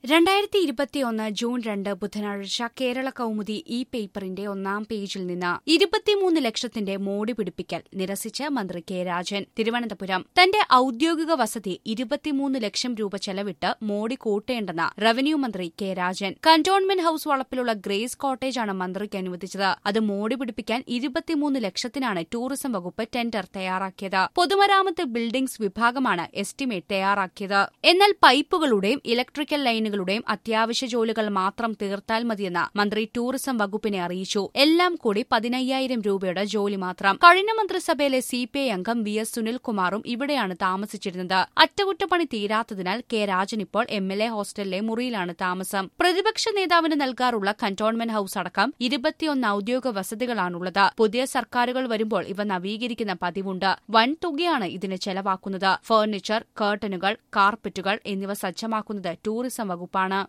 രണ്ടായിരത്തി ഇരുപത്തിയൊന്ന് ജൂൺ രണ്ട് ബുധനാഴ്ച കേരള കൗമുദി ഈ പേപ്പറിന്റെ ഒന്നാം പേജിൽ നിന്ന് ഇരുപത്തിമൂന്ന് ലക്ഷത്തിന്റെ മോടി പിടിപ്പിക്കൽ നിരസിച്ച് മന്ത്രി കെ രാജൻ തിരുവനന്തപുരം തന്റെ ഔദ്യോഗിക വസതി ഇരുപത്തിമൂന്ന് ലക്ഷം രൂപ ചെലവിട്ട് മോടി കൂട്ടേണ്ടെന്ന് റവന്യൂ മന്ത്രി കെ രാജൻ കന്റോൺമെന്റ് ഹൌസ് വളപ്പിലുള്ള ഗ്രേസ് കോട്ടേജാണ് മന്ത്രിക്ക് അനുവദിച്ചത് അത് മോടി പിടിപ്പിക്കാൻ ഇരുപത്തിമൂന്ന് ലക്ഷത്തിനാണ് ടൂറിസം വകുപ്പ് ടെൻഡർ തയ്യാറാക്കിയത് പൊതുമരാമത്ത് ബിൽഡിംഗ്സ് വിഭാഗമാണ് എസ്റ്റിമേറ്റ് തയ്യാറാക്കിയത് എന്നാൽ പൈപ്പുകളുടെയും ഇലക്ട്രിക്കൽ ലൈനുകളുടെയും അത്യാവശ്യ ജോലികൾ മാത്രം തീർത്താൽ മതിയെന്ന് മന്ത്രി ടൂറിസം വകുപ്പിനെ അറിയിച്ചു എല്ലാം കൂടി പതിനയ്യായിരം രൂപയുടെ ജോലി മാത്രം കഴിഞ്ഞ മന്ത്രിസഭയിലെ സിപിഐ അംഗം വി എസ് സുനിൽകുമാറും ഇവിടെയാണ് താമസിച്ചിരുന്നത് അറ്റകുറ്റപ്പണി തീരാത്തതിനാൽ കെ രാജൻ ഇപ്പോൾ എം എൽ എ ഹോസ്റ്റലിലെ മുറിയിലാണ് താമസം പ്രതിപക്ഷ നേതാവിന് നൽകാറുള്ള കന്റോൺമെന്റ് ഹൌസ് അടക്കം ഇരുപത്തിയൊന്ന് ഔദ്യോഗിക വസതികളാണുള്ളത് പുതിയ സർക്കാരുകൾ വരുമ്പോൾ ഇവ നവീകരിക്കുന്ന പതിവുണ്ട് വൻ തുകയാണ് ഇതിന് ചെലവാക്കുന്നത് ഫർണിച്ചർ കർട്ടനുകൾ കാർപ്പറ്റുകൾ എന്നിവ സജ്ജമാക്കുന്നത് ടൂറിസം വകുപ്പാണ്